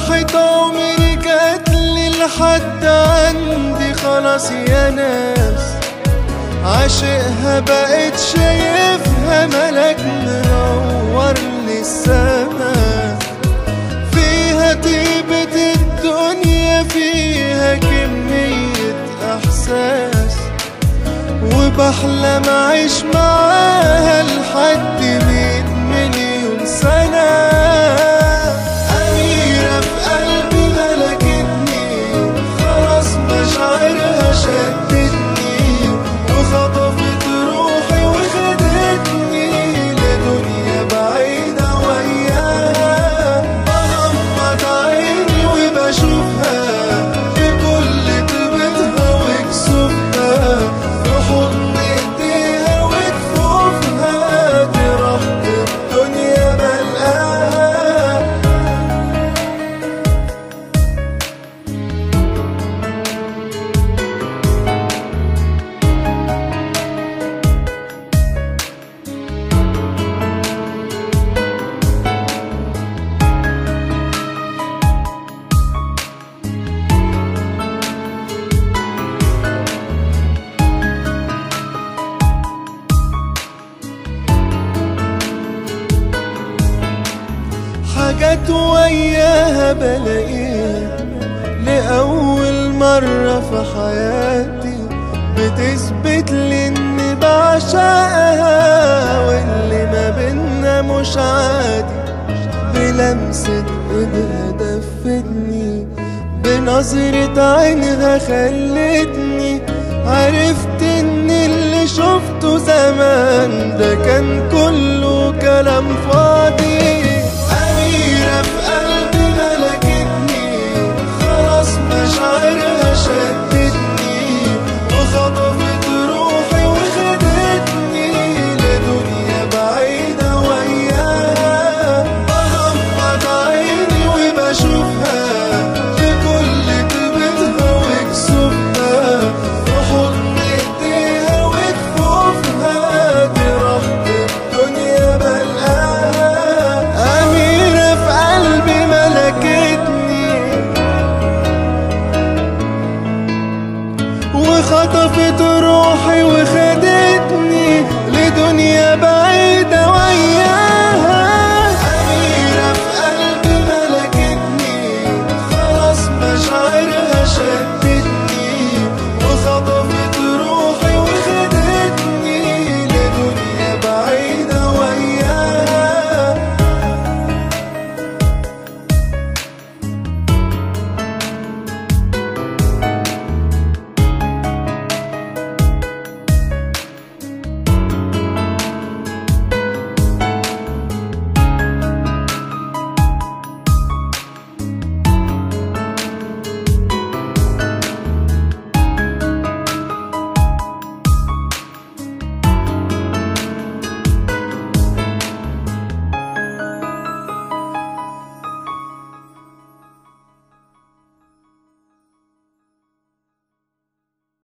فرحة عمري جاتلي لحد عندي خلاص يا ناس عاشقها بقيت شايفها ملك منور للسما فيها طيبة الدنيا فيها كمية إحساس وبحلم أعيش معاها لحد مية مليون سنة أميرة في قلبي ملكتني خلاص مشاعرها شدتني وخطفت روحي وخدتني لدنيا بعيدة وياها بغمض عيني وبشوفها بكل طيبتها وكسوفها في حضن ايديها وكفوفها دي راحة الدنيا بلقاها حاجات وياها بلاقيها لأول مرة في حياتي بتثبت لي إني بعشقها واللي ما بينا مش عادي بلمسة إيدها دفتني بنظرة عينها خلتني عرفت إن اللي شفته زمان ده كان كله كلام فاضي